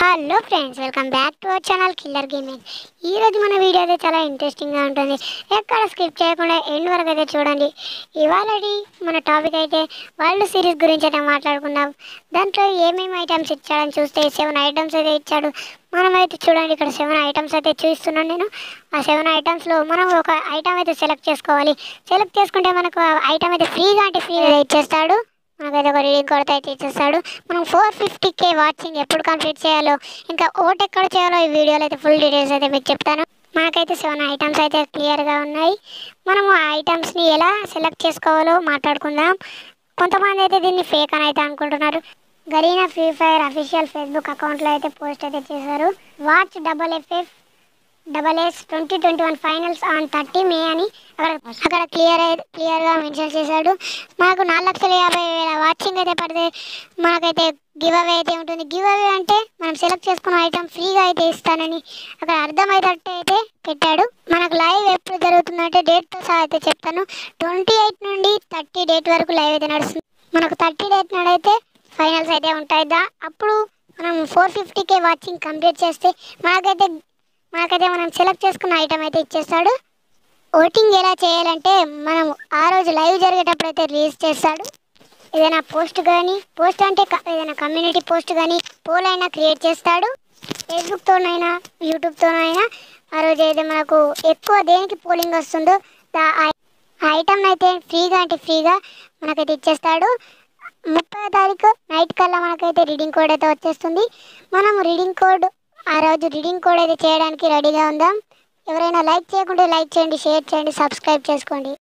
hello friends welcome back to our channel killer gaming ఈ రోజు మన వీడియో అయితే చాలా ఇంట్రెస్టింగ్గా ఉంటుంది ఎక్కడ స్కిప్ చేయకుండా ఎండ్ వరకు అయితే చూడండి ఇవాళది మన టాపిక్ అయితే వరల్డ్ సిరీస్ గురించి అయితే మాట్లాడుకుందాం దాంట్లో ఏమేమి ఐటమ్స్ ఇచ్చాడని చూస్తే సెవెన్ ఐటమ్స్ అయితే ఇచ్చాడు మనమైతే చూడండి ఇక్కడ సెవెన్ ఐటమ్స్ అయితే చూస్తున్నాను నేను ఆ సెవెన్ ఐటమ్స్లో మనం ఒక ఐటమ్ అయితే సెలెక్ట్ చేసుకోవాలి సెలెక్ట్ చేసుకుంటే మనకు ఆ ఐటమ్ అయితే ఫ్రీగా అంటే ఫ్రీగా ఇచ్చేస్తాడు మనకైతే ఒక రీడింగ్ కొడితే అయితే ఇచ్చేస్తాడు మనం ఫోర్ ఫిఫ్టీ కే వాచింగ్ ఎప్పుడు కంప్లీట్ చేయాలో ఇంకా ఓట్ ఎక్కడ చేయాలో ఈ వీడియోలో అయితే ఫుల్ డీటెయిల్స్ అయితే మీకు చెప్తాను మనకైతే సెవెన్ ఐటమ్స్ అయితే క్లియర్గా ఉన్నాయి మనము ఆ ఐటమ్స్ని ఎలా సెలెక్ట్ చేసుకోవాలో మాట్లాడుకుందాం కొంతమంది అయితే దీన్ని ఫేక్ అని అయితే అనుకుంటున్నారు Garena free fire official Facebook అకౌంట్లో అయితే పోస్ట్ అయితే చేశారు watch double FF double S twenty twenty one finals on thirty May అని అక్కడ అక్కడ క్లియర్ క్లియర్గా మెన్షన్ చేశాడు మనకు నాలుగు లక్షల యాభై వేల వాచింగ్ అయితే పడితే మనకైతే గివ్ అవే అయితే ఉంటుంది గివ్ అవే అంటే మనం సెలెక్ట్ చేసుకున్న ఐటమ్ ఫ్రీగా అయితే ఇస్తానని అక్కడ అర్థమయ్యేటట్టు అయితే పెట్టాడు మనకు లైవ్ ఎప్పుడు జరుగుతుందంటే డేట్తో సహా అయితే చెప్తాను ట్వంటీ ఎయిట్ నుండి థర్టీ డేట్ వరకు లైవ్ అయితే నడుస్తుంది మనకు థర్టీ డేట్ నాడైతే ఫైనల్స్ అయితే ఉంటాయి దా అప్పుడు మనం ఫోర్ ఫిఫ్టీకే వాచింగ్ కంప్లీట్ చేస్తే మనకైతే మనకైతే మనం సెలెక్ట్ చేసుకున్న ఐటమ్ అయితే ఇచ్చేస్తాడు ఓటింగ్ ఎలా చేయాలంటే మనం ఆ రోజు లైవ్ జరిగేటప్పుడు అయితే రిలీజ్ చేస్తాడు ఏదైనా పోస్ట్ కానీ పోస్ట్ అంటే క- ఏదైనా కమ్యూనిటీ పోస్ట్ కానీ పోల్ అయినా క్రియేట్ చేస్తాడు ఫేస్బుక్తోనైనా యూట్యూబ్తోనైనా ఆ రోజు అయితే మనకు ఎక్కువ దేనికి పోలింగ్ వస్తుందో దా- ఆ ఐటమ్ అయితే ఫ్రీగా అంటే ఫ్రీగా మనకైతే ఇచ్చేస్తాడు ముప్పై తారీఖు నైట్ కల్లా మనకైతే రీడింగ్ కోడ్ అయితే వచ్చేస్తుంది మనం రీడింగ్ కోడ్ ఆ రోజు రీడింగ్ కోడ్ అయితే చేయడానికి రెడీగా ఉందాం ఎవరైనా లైక్ చేయకుంటే లైక్ చేయండి షేర్ చేయండి సబ్స్క్రైబ్ చేసుకోండి